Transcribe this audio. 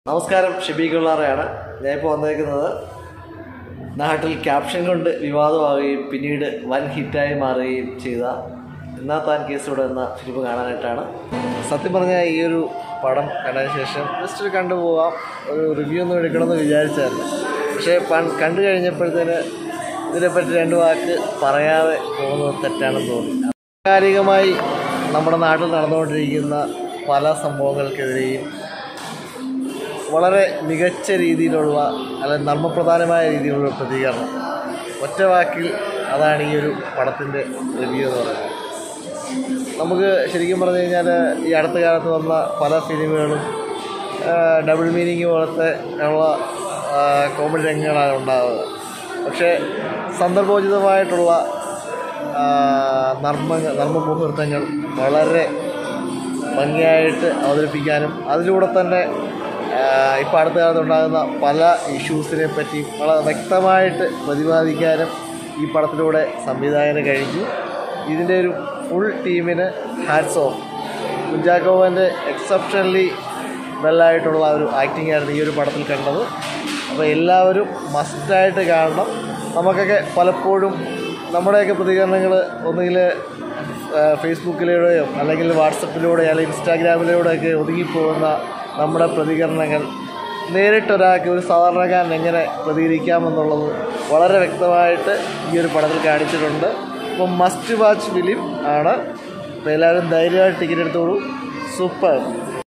നമസ്കാരം ഷിബി കുള്ളാറയാണ് ഞാനിപ്പോൾ വന്നേക്കുന്നത് നാട്ടിൽ ക്യാപ്ഷൻ കൊണ്ട് വിവാദമാവുകയും പിന്നീട് വൻ ഹിറ്റായി മാറുകയും ചെയ്ത എന്നാ താൻ കേസോടെ എന്ന ഫിലിം കാണാനായിട്ടാണ് സത്യം പറഞ്ഞാൽ ഈ ഒരു പടം കണ്ടതിന് ശേഷം ജസ്റ്റ് ഒരു കണ്ടുപോകാം ഒരു റിവ്യൂ ഒന്നും എടുക്കണമെന്ന് വിചാരിച്ചായിരുന്നു പക്ഷേ പൺ കണ്ടു കഴിഞ്ഞപ്പോഴത്തേന് ഇതിനെപ്പറ്റി രണ്ട് വാക്ക് പറയാതെ പോകുന്നത് തെറ്റാണെന്ന് തോന്നി ആധികാരികമായി നമ്മുടെ നാട്ടിൽ നടന്നുകൊണ്ടിരിക്കുന്ന പല സംഭവങ്ങൾക്കെതിരെയും വളരെ മികച്ച രീതിയിലുള്ള അല്ലെങ്കിൽ നർമ്മപ്രധാനമായ രീതിയിലുള്ള പ്രതികരണം ഒറ്റ വാക്കിൽ അതാണ് ഈ ഒരു പടത്തിൻ്റെ റിവ്യൂ എന്ന് പറയുന്നത് നമുക്ക് ശരിക്കും പറഞ്ഞു കഴിഞ്ഞാൽ ഈ അടുത്ത കാലത്ത് വന്ന പല ഫിലിമുകളും ഡബിൾ മീനിങ് പോലത്തെ ഉള്ള കോമഡി രംഗങ്ങളാണ് ഉണ്ടാവുക പക്ഷേ സന്ദർഭോചിതമായിട്ടുള്ള ആ, നർമ്മ നർമ്മമുഹൂർത്തങ്ങൾ വളരെ ഭംഗിയായിട്ട് അവതരിപ്പിക്കാനും അതിലൂടെ തന്നെ ഇപ്പോൾ അടുത്ത കാലത്ത് ഉണ്ടാകുന്ന പല ഇഷ്യൂസിനെ പറ്റി വളരെ വ്യക്തമായിട്ട് പ്രതിപാദിക്കാനും ഈ പടത്തിലൂടെ സംവിധായകന് കഴിഞ്ഞു ഇതിൻ്റെ ഒരു ഫുൾ ടീമിന് ഹാറ്റ്സ് ഓഫ് കുഞ്ചാക്കോവൻ്റെ എക്സെപ്ഷണലി വെല്ലായിട്ടുള്ള ഒരു ആക്ടിംഗ് ആയിരുന്നു ഈ ഒരു പടത്തിൽ കണ്ടത് അപ്പോൾ എല്ലാവരും മസ്റ്റായിട്ട് കാണണം നമുക്കൊക്കെ പലപ്പോഴും നമ്മുടെയൊക്കെ പ്രതികരണങ്ങൾ ഒന്നുകിൽ ഫേസ്ബുക്കിലൂടെയോ അല്ലെങ്കിൽ വാട്സപ്പിലൂടെയോ അല്ലെങ്കിൽ ഇൻസ്റ്റാഗ്രാമിലൂടെയൊക്കെ ഒതുങ്ങിപ്പോകുന്ന നമ്മുടെ പ്രതികരണങ്ങൾ നേരിട്ടൊരാൾക്ക് ഒരു സാധാരണക്കാരൻ എങ്ങനെ പ്രതികരിക്കാമെന്നുള്ളത് വളരെ വ്യക്തമായിട്ട് ഈ ഒരു പടത്തിൽ കാണിച്ചിട്ടുണ്ട് അപ്പം മസ്റ്റ് വാച്ച് ഫിലിം ആണ് അപ്പോൾ എല്ലാവരും ധൈര്യമായിട്ട് ടിക്കറ്റ് എടുത്തോളൂ സൂപ്പർ